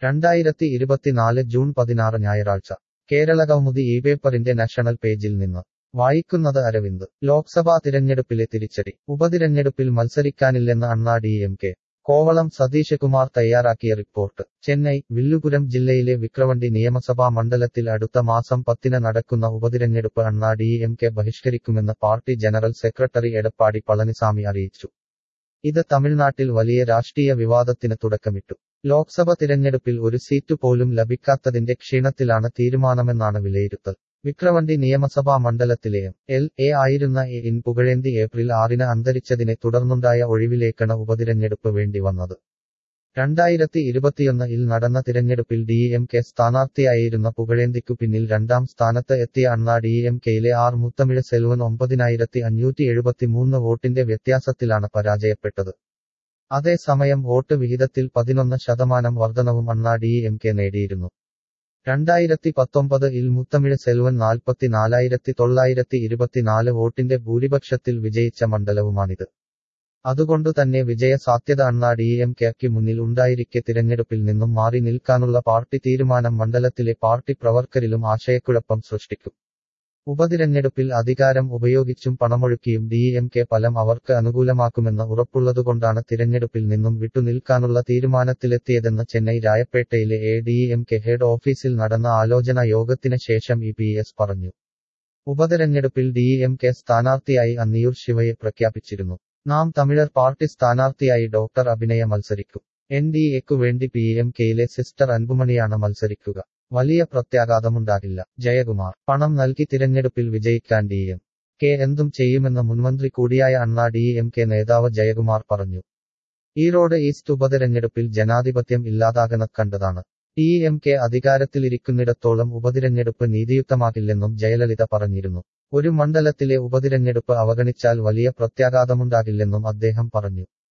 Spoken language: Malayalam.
രണ്ടായിരത്തി ഇരുപത്തിനാല് ജൂൺ പതിനാറ് ഞായറാഴ്ച കേരളകൗമുദി ഈ പേപ്പറിന്റെ നാഷണൽ പേജിൽ നിന്ന് വായിക്കുന്നത് അരവിന്ദ് ലോക്സഭാ തിരഞ്ഞെടുപ്പിലെ തിരിച്ചടി ഉപതിരഞ്ഞെടുപ്പിൽ മത്സരിക്കാനില്ലെന്ന് Anna D M K Kovalam Satheesh Kumar തയ്യാറാക്കിയ റിപ്പോർട്ട് ചെന്നൈ വില്ലുപുരം ജില്ലയിലെ വിക്രവണ്ടി നിയമസഭാ മണ്ഡലത്തിൽ അടുത്ത മാസം പത്തിന് നടക്കുന്ന ഉപതിരഞ്ഞെടുപ്പ് അണ്ണാ ഡി എം കെ ബഹിഷ്കരിക്കുമെന്ന് party general secretary Edappadi Palaniswami അറിയിച്ചു ഇത് തമിഴ്നാട്ടിൽ വലിയ രാഷ്ട്രീയ വിവാദത്തിന് തുടക്കമിട്ടു ലോക്സഭ തിരഞ്ഞെടുപ്പിൽ ഒരു സീറ്റ് പോലും ലഭിക്കാത്തതിന്റെ ക്ഷീണത്തിലാണ് തീരുമാനമെന്നാണ് വിലയിരുത്തൽ വിക്രവണ്ടി നിയമസഭാ മണ്ഡലത്തിലെ എം എൽ എ ആയിരുന്ന എ ഇൻ പുകഴേന്തി ഏപ്രിൽ ആറിന് അന്തരിച്ചതിനെ തുടർന്നുണ്ടായ ഒഴിവിലേക്കാണ് ഉപതിരഞ്ഞെടുപ്പ് വേണ്ടി വന്നത് രണ്ടായിരത്തി ഇരുപത്തിയൊന്ന് ഇൽ നടന്ന തിരഞ്ഞെടുപ്പിൽ ഡി എം കെ സ്ഥാനാർത്ഥിയായിരുന്ന പുകഴേന്തിക്കു പിന്നിൽ രണ്ടാം സ്ഥാനത്ത് എത്തിയ അണ്ണാ ഡി എം കെയിലെ ആർ മുത്തമിഴ് സെൽവൻ ഒമ്പതിനായിരത്തി അഞ്ഞൂറ്റി എഴുപത്തിമൂന്ന് വോട്ടിന്റെ വ്യത്യാസത്തിലാണ് പരാജയപ്പെട്ടത് അതേസമയം വോട്ട് വിഹിതത്തിൽ പതിനൊന്ന് ശതമാനം വർധനവും അണ്ണാ ഡി എം കെ നേടിയിരുന്നു രണ്ടായിരത്തി പത്തൊമ്പത് ഇൽ മുത്തമിഴ് സെൽവൻ നാൽപ്പത്തിനാലായിരത്തി തൊള്ളായിരത്തി ഇരുപത്തിനാല് വോട്ടിന്റെ ഭൂരിപക്ഷത്തിൽ വിജയിച്ച മണ്ഡലവുമാണിത് അതുകൊണ്ടുതന്നെ വിജയ സാധ്യത അണ്ണാ ഡി എം കെക്ക് മുന്നിൽ ഉണ്ടായിരിക്കെ തിരഞ്ഞെടുപ്പിൽ നിന്നും മാറി നിൽക്കാനുള്ള പാർട്ടി തീരുമാനം മണ്ഡലത്തിലെ പാർട്ടി പ്രവർത്തകരിലും ആശയക്കുഴപ്പം സൃഷ്ടിക്കും ഉപതിരഞ്ഞെടുപ്പിൽ അധികാരം ഉപയോഗിച്ചും പണമൊഴുക്കിയും ഡി എം കെ ഫലം അവർക്ക് അനുകൂലമാക്കുമെന്ന് ഉറപ്പുള്ളതുകൊണ്ടാണ് തിരഞ്ഞെടുപ്പിൽ നിന്നും വിട്ടുനിൽക്കാനുള്ള തീരുമാനത്തിലെത്തിയതെന്ന് ചെന്നൈ രായപ്പേട്ടയിലെ A D M K head ഓഫീസിൽ നടന്ന ആലോചനാ യോഗത്തിന് ശേഷം ഇ പി എസ് പറഞ്ഞു ഉപതെരഞ്ഞെടുപ്പിൽ ഡി എം കെ സ്ഥാനാർത്ഥിയായി അന്നിയൂർ ശിവയെ പ്രഖ്യാപിച്ചിരുന്നു നാം തമിഴർ പാർട്ടി സ്ഥാനാർത്ഥിയായി ഡോക്ടർ അഭിനയ മത്സരിക്കും എൻ ഡി എക്കു വേണ്ടി പി എം കെയിലെ സിസ്റ്റർ അൻപുമണിയാണ് മത്സരിക്കുക വലിയ പ്രത്യാഘാതമുണ്ടാകില്ല ജയകുമാർ പണം നൽകി തിരഞ്ഞെടുപ്പിൽ വിജയിക്കാൻ ഡി എം കെ എന്തും ചെയ്യുമെന്ന് മുൻമന്ത്രി കൂടിയായ അണ്ണാ ഡി എം കെ നേതാവ് ജയകുമാർ പറഞ്ഞു ഈറോഡ് ഈസ്റ്റ് ഉപതെരഞ്ഞെടുപ്പിൽ ജനാധിപത്യം ഇല്ലാതാകുന്ന കണ്ടതാണ് ഡി എം കെ അധികാരത്തിലിരിക്കുന്നിടത്തോളം ഉപതിരഞ്ഞെടുപ്പ് നീതിയുക്തമാകില്ലെന്നും ജയലളിത പറഞ്ഞിരുന്നു ഒരു മണ്ഡലത്തിലെ ഉപതിരഞ്ഞെടുപ്പ് അവഗണിച്ചാൽ വലിയ പ്രത്യാഘാതമുണ്ടാകില്ലെന്നും അദ്ദേഹം പറഞ്ഞു